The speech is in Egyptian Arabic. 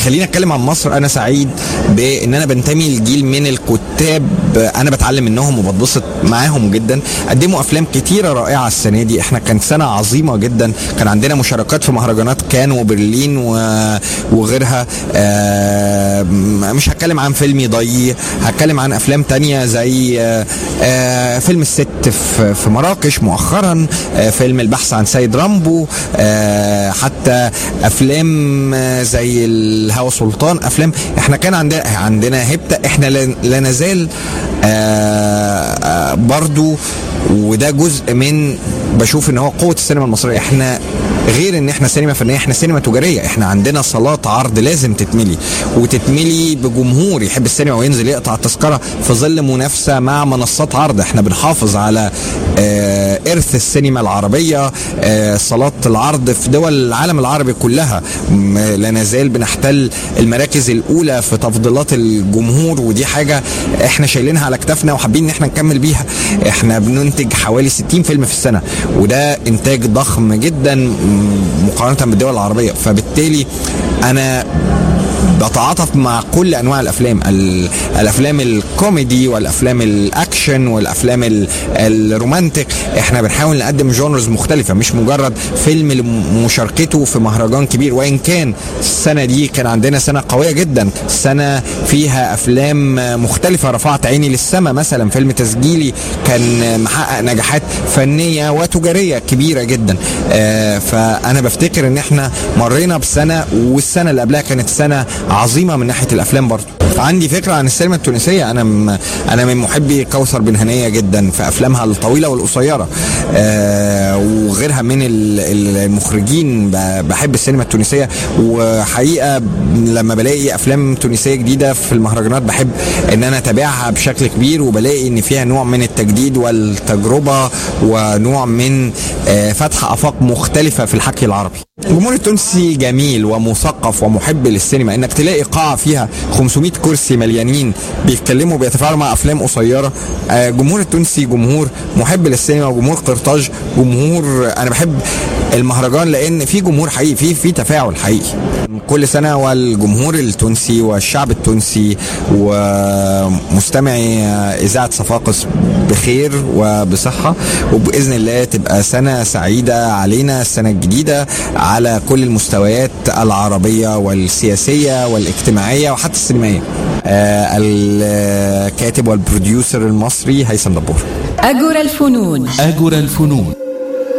خليني اتكلم عن مصر انا سعيد بان انا بنتمي لجيل من الكتاب انا بتعلم منهم وبتبسط معاهم جدا قدموا افلام كتيره رائعه السنه دي احنا كانت سنه عظيمه جدا كان عندنا مشاركات في مهرجانات كان وبرلين و- وغيرها آه، مش هتكلم عن فيلمي ضي هتكلم عن افلام تانية زي آه، آه، فيلم الست في في مراكش مؤخرا آه، فيلم البحث عن سيد رامبو آه، حتى افلام آه، زي الهوى سلطان افلام احنا كان عندنا عندنا هبته احنا لا لا نزال آه، آه، برضو وده جزء من بشوف ان هو قوه السينما المصريه احنا غير ان احنا سينما فنيه احنا سينما تجاريه احنا عندنا صالات عرض لازم تتملي وتتملي بجمهور يحب السينما وينزل يقطع التذكره في ظل منافسه مع منصات عرض احنا بنحافظ على آه، ارث السينما العربيه آه، صالات العرض في دول العالم العربي كلها م- لا نزال بنحتل المراكز الاولى في تفضيلات الجمهور ودي حاجه احنا شايلينها على كتافنا وحابين ان احنا نكمل بيها احنا بننتج حوالي 60 فيلم في السنه وده انتاج ضخم جدا م- مقارنه بالدول العربيه فبالتالي انا بتعاطف مع كل انواع الافلام ال- الافلام الكوميدي والافلام الاكشن والافلام ال- الرومانتك احنا بنحاول نقدم جونرز مختلفه مش مجرد فيلم لمشاركته في مهرجان كبير وان كان السنه دي كان عندنا سنه قويه جدا سنه فيها افلام مختلفه رفعت عيني للسما مثلا فيلم تسجيلي كان محقق نجاحات فنيه وتجاريه كبيره جدا آه، فانا بفتكر ان احنا مرينا بسنه والسنه اللي قبلها كانت سنه عظيمه من ناحيه الافلام برضه عندي فكره عن السينما التونسيه انا م... انا من محبي كوثر بن هنيه جدا في افلامها الطويله والقصيره آه وغيرها من ال- ال- المخرجين ب- بحب السينما التونسيه وحقيقه لما بلاقي افلام تونسيه جديده في المهرجانات بحب ان انا اتابعها بشكل كبير وبلاقي ان فيها نوع من التجديد والتجربه ونوع من آه فتح افاق مختلفه في الحكي العربي الجمهور التونسي جميل ومثقف ومحب للسينما انك تلاقي قاعه فيها 500 كرسي مليانين بيتكلموا وبيتفاعلوا مع افلام قصيره آه، الجمهور التونسي جمهور محب للسينما وجمهور قرطاج جمهور انا بحب المهرجان لان في جمهور حقيقي في في تفاعل حقيقي كل سنه والجمهور التونسي والشعب التونسي ومستمعي اذاعه صفاقس بخير وبصحه وباذن الله تبقى سنه سعيده علينا السنه الجديده على كل المستويات العربيه والسياسيه والاجتماعيه وحتى السينمائيه آه، الكاتب والبروديوسر المصري هيثم دبور أجر الفنون أجر الفنون